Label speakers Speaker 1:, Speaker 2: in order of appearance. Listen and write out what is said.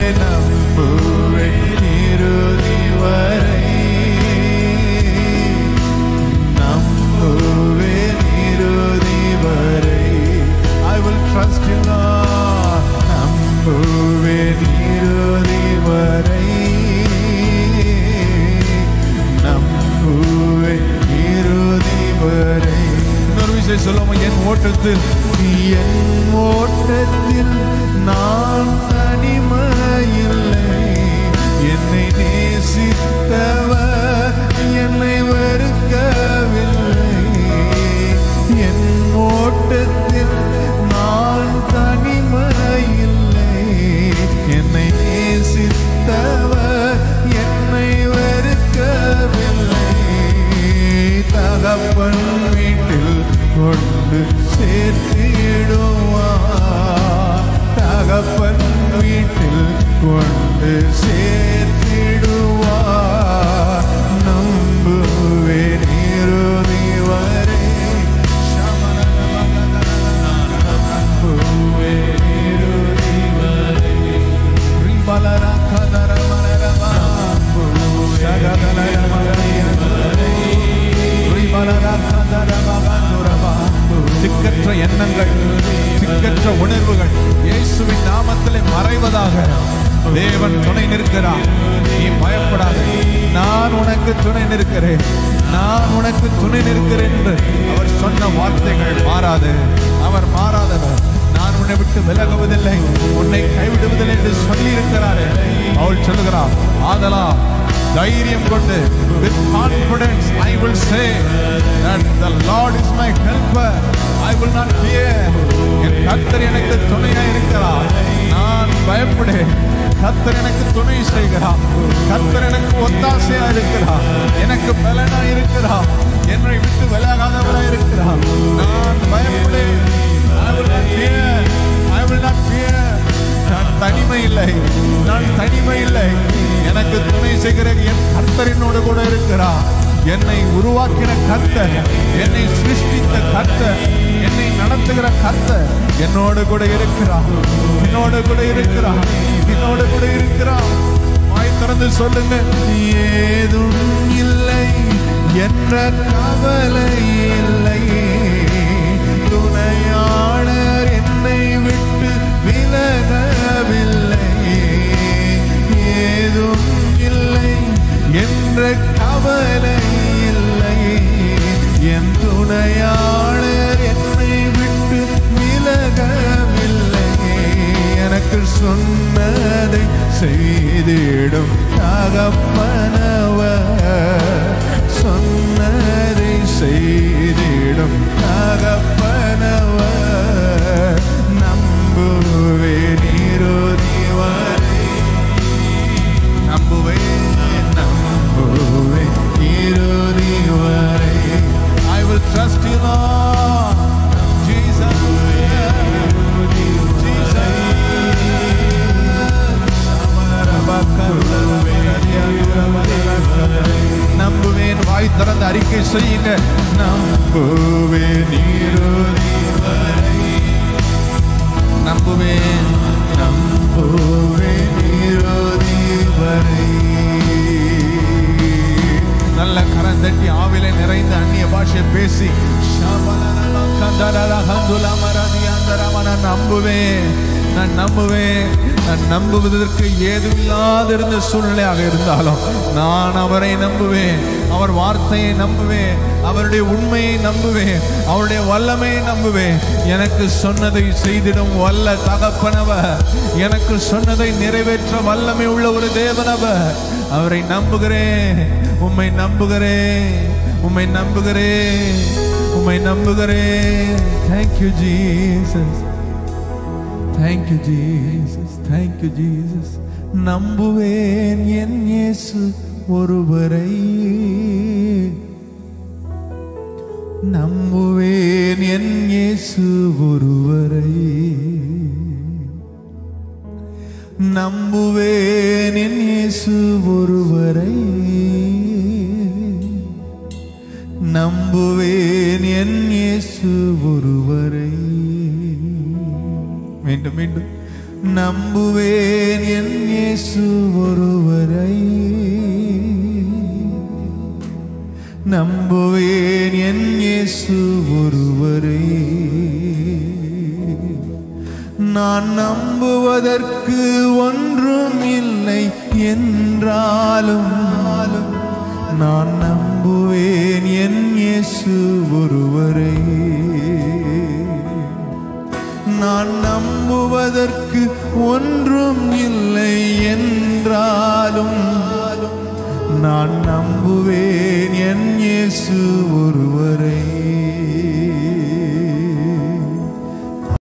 Speaker 1: நம்புவேன் இறுதி வரை நம்புவேன் இறுதி வரை I will trust in Lord நம்புவேன் இறுதி வரை நம்புவேன் இறுதி வரை இன்னொரு விஷயம் சொல்லுவோம் என் ஓட்டத்தில் என் ஓட்டத்தில் நான் தனிமையில்லை என்னை நேசித்தவர் என்னை வெறுக்கவில்லை என் ஓட்டத்தில் நான் தனிமையில்லை என்னை நேசித்தவர் என்னை வெறுக்கவில்லை தகப்பன் வீட்டில் கொண்டு சேர்த்திடுவார் தகப்பன் வீட்டில் கொண்டு சேர்த்திடுவார் நம்புவேன் இறுதி வரை நம்புவேன் இறுதி வரை ரிபலர கதர மலரமா சகதலர மலரமா ரிபலர கதர மகனுரமா திக்கற்ற எண்ணங்கள் திக்கற்ற உணர்வுகள் இயேசுவின் நாமத்திலே மறைவதாக தேவன் துணை நிற்கிறார் நீ பயப்படாதே நான் உனக்கு துணை நிற்கிறேன் நான் உனக்கு துணை நிற்கிறேன் என்று அவர் சொன்ன வார்த்தைகள் மாறாது அவர் மாறாதவர் நான் உன்னை விட்டு விலகுவதில்லை உன்னை கைவிடுவதில்லை என்று சொல்லி இருக்கிறாரே அவள் சொல்லுகிறார் ஆதலா தைரியம் கொண்டு with confidence I will say that the Lord is my helper I will not fear என் கர்த்தர் எனக்கு துணையா இருக்கிறார் நான் பயப்படேன் கர்த்தர் எனக்கு துணை செய்கிறார் கர்த்தர் எனக்கு ஒத்தாசையா இருக்கிறார் எனக்கு பலனா இருக்கிறார் என்னை விட்டு விலகாதவரா இருக்கிறார் நான் பயப்படேன் I will not fear I will not fear நான் தனிமை இல்லை நான் தனிமை இல்லை எனக்கு துணை செய்கிற என் கர்த்தர் என்னோடு கூட இருக்கிறார் என்னை உருவாக்கின கர்த்தர் என்னை சிருஷ்டித்த கர்த்தர் என்னை நடத்துகிற கர்த்தர் என்னோடு கூட இருக்கிறார் என்னோடு கூட இருக்கிறார் என்னோடு கூட இருக்கிறார் வாய் திறந்து சொல்லுங்க ஏதும் இல்லை என்ற கவலை இல்லை துணையாளர் என்னை விட்டு விலகவில்லை ஏதும் இல்லை என்ற கவலை இல்லை என் துணையாளர் என்னை விட்டு விலகவில்லை எனக்கு சொன்னதை செய்திடும் தகப்பனவர் சொன்னதை செய்திடும் தகப்பனவர் நம்புவேன் இறுதி வரை நம்புவேன் நம்புவேன் இறுதி வரை I will trust you Lord Jesus நம்புவேன் வாய் திறந்து அறிக்கை செய்யுங்க நம்புவேன் இறுதி வரை நம்புவேன் நம்புவேன் இறுதி வரை நல்ல கரந்தட்டி ஆவிலை நிறைந்த அந்நிய பாஷை பேசி நான் நம்புவேன் நான் நம்புவேன் நான் நம்புவதற்கு ஏதுமில்லாதிருந்த சூழ்நிலையாக இருந்தாலும் நான் அவரை நம்புவேன் அவர் வார்த்தையை நம்புவேன் அவருடைய உண்மையை நம்புவேன் அவருடைய வல்லமையை நம்புவேன் எனக்கு சொன்னதை செய்திடும் வல்ல தகப்பனவர் எனக்கு சொன்னதை நிறைவேற்ற வல்லமை உள்ள ஒரு தேவனவர் அவரை நம்புகிறேன் உம்மை நம்புகிறேன் உம்மை நம்புகிறேன் உம்மை நம்புகிறேன் thank you Jesus thank you Jesus thank you Jesus நம்புவேன் என் இயேசு ஒருவரை நம்புவேன் என் இயேசு ஒருவரை நம்புவேன் என் இயேசு ஒருவரை நம்புவேன் என் இயேசு ஒருவரை மீண்டும் மீண்டும் நம்புவேன் என் இயேசு ஒருவரை நம்புவேன் என் இயேசு ஒருவரை நான் நம்புவதற்கு ஒன்றும் இல்லை என்றாலும் நான் நம்புவேன் என் இயேசு ஒருவரை நான் நம்புவதற்கு ஒன்றும் இல்லை என்றாலும் நான் நம்புவேன் என் இயேசு ஒருவரை